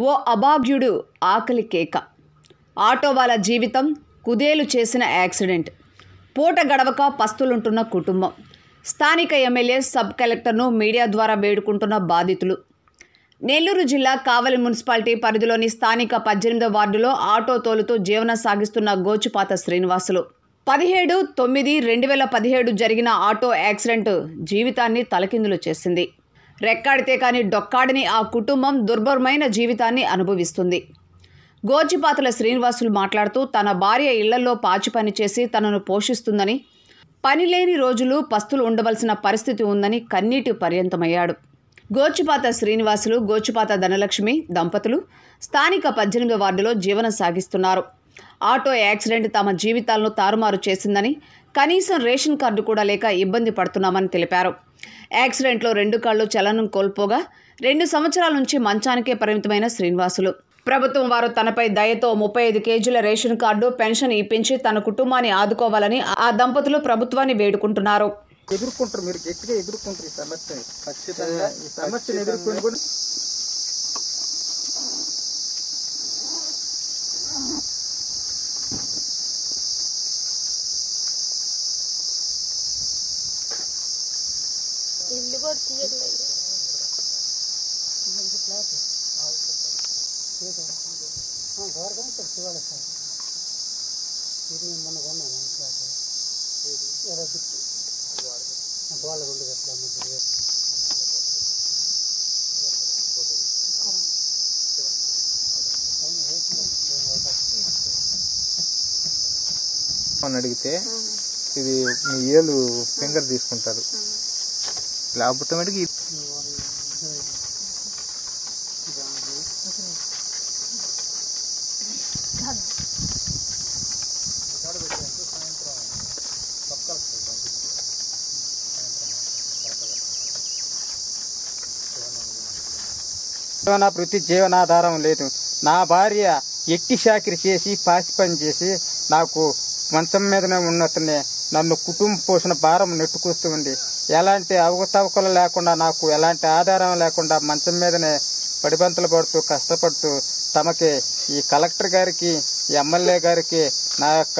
ఓ అభాగ్యుడు ఆకలి కేక ఆటో వాళ్ళ జీవితం కుదేలు చేసిన యాక్సిడెంట్ పూట గడవక పస్తులుంటున్న కుటుంబం స్థానిక ఎమ్మెల్యే సబ్ కలెక్టర్ను మీడియా ద్వారా వేడుకుంటున్న బాధితులు నెల్లూరు జిల్లా కావలి మున్సిపాలిటీ పరిధిలోని స్థానిక పద్దెనిమిదో వార్డులో ఆటో తోలుతూ జీవనం సాగిస్తున్న గోచుపాత శ్రీనివాసులు పదిహేడు తొమ్మిది రెండు వేల పదిహేడు జరిగిన ఆటో యాక్సిడెంట్ జీవితాన్ని తలకిందులు చేసింది రెక్కాడితే కానీ డొక్కాడని ఆ కుటుంబం దుర్భరమైన జీవితాన్ని అనుభవిస్తుంది గోచిపాతల శ్రీనివాసులు మాట్లాడుతూ తన భార్య ఇళ్లలో పాచి పని చేసి తనను పోషిస్తుందని పనిలేని రోజులు పస్తులు ఉండవలసిన పరిస్థితి ఉందని కన్నీటి పర్యంతమయ్యాడు గోచిపాత శ్రీనివాసులు గోచిపాత ధనలక్ష్మి దంపతులు స్థానిక పద్దెనిమిదో వార్డులో జీవనం సాగిస్తున్నారు ఆటో యాక్సిడెంట్ తమ జీవితాలను తారుమారు చేసిందని కనీసం రేషన్ కార్డు కూడా లేక ఇబ్బంది పడుతున్నామని తెలిపారు యాక్సిడెంట్లో రెండు కాళ్ళు చలనం కోల్పోగా రెండు సంవత్సరాల నుంచి మంచానికే పరిమితమైన శ్రీనివాసులు ప్రభుత్వం వారు తనపై దయతో ముప్పై ఐదు కేజీల రేషన్ కార్డు పెన్షన్ ఇప్పించి తన కుటుంబాన్ని ఆదుకోవాలని ఆ దంపతులు ప్రభుత్వాన్ని వేడుకుంటున్నారు ఎదుర్కొంటారు మీరు గట్టిగా ఎదుర్కొంటారు ఈ సమస్యని ఖచ్చితంగా ఈ సమస్యను ఎదుర్కొని కూడా ఇల్లు కూడా తీయట్లేదు అని అడిగితే ఇది మీ ఏలు ఫింగర్ తీసుకుంటారు లేకపోతే మటుకు ఈ- జీవన వృత్తి జీవనాధారం లేదు నా భార్య ఎట్టి చాకిరి చేసి పాసి పని చేసి నాకు మంచం మీదనే ఉన్నట్టునే నన్ను కుటుంబ పోషణ భారం నెట్టుకొస్తుంది ఎలాంటి అవకతవకలు లేకుండా నాకు ఎలాంటి ఆధారం లేకుండా మంచం మీదనే పడిబంతలు పడుతూ కష్టపడుతూ తమకి ఈ కలెక్టర్ గారికి ఈ ఎమ్మెల్యే గారికి నా యొక్క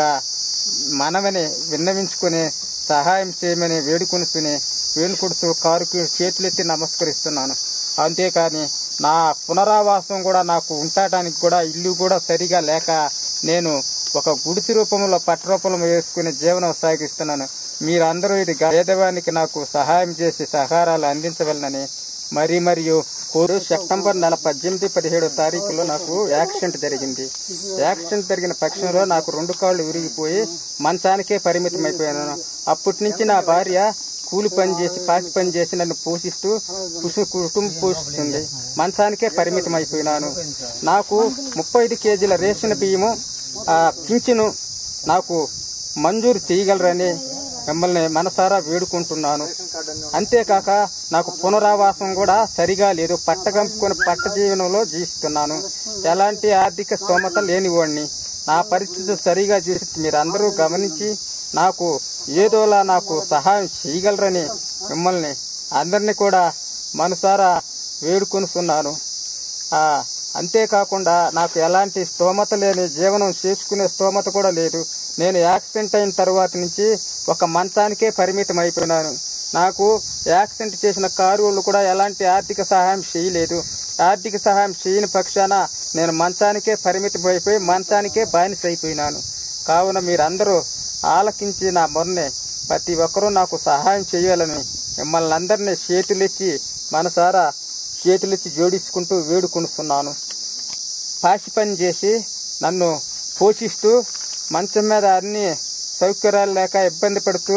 మనవని విన్నవించుకుని సహాయం చేయమని వేడుకొనిస్తుని వేడుకొడుతూ కారుకి చేతులెత్తి నమస్కరిస్తున్నాను అంతేకాని నా పునరావాసం కూడా నాకు ఉండటానికి కూడా ఇల్లు కూడా సరిగా లేక నేను ఒక గుడిసి రూపంలో పట్ట రూపంలో వేసుకుని జీవనం సాగిస్తున్నాను మీరందరూ ఇది పేదవానికి నాకు సహాయం చేసి సహకారాలు అందించవలనని మరి మరియు కోరు సెప్టెంబర్ నెల పద్దెనిమిది పదిహేడు తారీఖులో నాకు యాక్సిడెంట్ జరిగింది యాక్సిడెంట్ జరిగిన పక్షంలో నాకు రెండు కాళ్ళు విరిగిపోయి మంచానికే పరిమితం అయిపోయాను అప్పటి నుంచి నా భార్య కూలి పని చేసి పాసి పని చేసి నన్ను పోషిస్తూ కుసు- కుటుంబం పోషిస్తుంది మంచానికే పరిమితం అయిపోయినాను నాకు ముప్పై ఐదు కేజీల రేషన్ బియ్యము ఆ, పింఛను నాకు మంజూరు చేయగలరని మిమ్మల్ని మనసారా వేడుకుంటున్నాను అంతేకాక నాకు పునరావాసం కూడా సరిగా లేదు పట్టగంపుకొని పట్ట జీవనంలో జీవిస్తున్నాను ఎలాంటి ఆర్థిక స్తోమత లేనివాడిని నా పరిస్థితి సరిగా చూసి మీరందరూ గమనించి నాకు ఏదోలా నాకు సహాయం చేయగలరని మిమ్మల్ని అందరినీ కూడా మనసారా వేడుకొనుస్తున్నాను ఆ, అంతేకాకుండా నాకు ఎలాంటి స్తోమత లేని జీవనం చేసుకునే స్తోమత కూడా లేదు నేను యాక్సిడెంట్ అయిన తర్వాత నుంచి ఒక మంచానికే పరిమితం అయిపోయినాను నాకు యాక్సిడెంట్ చేసిన కారు వాళ్ళు కూడా ఎలాంటి ఆర్థిక సహాయం చేయలేదు ఆర్థిక సహాయం చేయని పక్షాన నేను మంచానికే పరిమితం అయిపోయి మంచానికే బానిస అయిపోయినాను కావున మీరందరూ ఆలకించి నా మొన్నే ప్రతి ఒక్కరూ నాకు సహాయం చేయాలని మిమ్మల్ని అందరినీ చేతులెత్తి మనసారా చేతులెత్తి జోడించుకుంటూ వేడుకొనుస్తున్నాను పాసి పని చేసి నన్ను పోషిస్తూ మంచం మీద అన్ని సౌకర్యాలు లేక ఇబ్బంది పడుతూ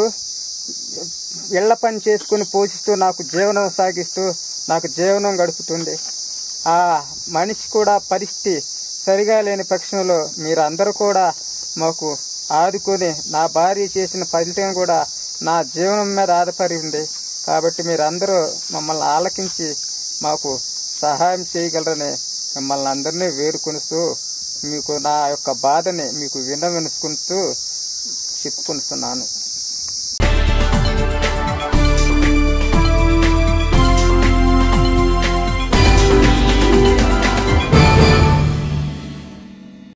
ఇళ్ల పని చేసుకుని పోషిస్తూ నాకు జీవనం సాగిస్తూ నాకు జీవనం గడుపుతుంది ఆ మనిషి కూడా పరిస్థితి సరిగా లేని పక్షంలో మీరందరూ కూడా మాకు ఆదుకొని నా భార్య చేసిన ఫలితం కూడా నా జీవనం మీద ఆధారపడి ఉంది కాబట్టి మీరందరూ మమ్మల్ని ఆలకించి మాకు సహాయం చేయగలరని మిమ్మల్ని అందరినీ వేడుకొనిస్తూ మీకు నా యొక్క బాధని మీకు వినవినుకుంటూ చెప్పుకొనిస్తున్నాను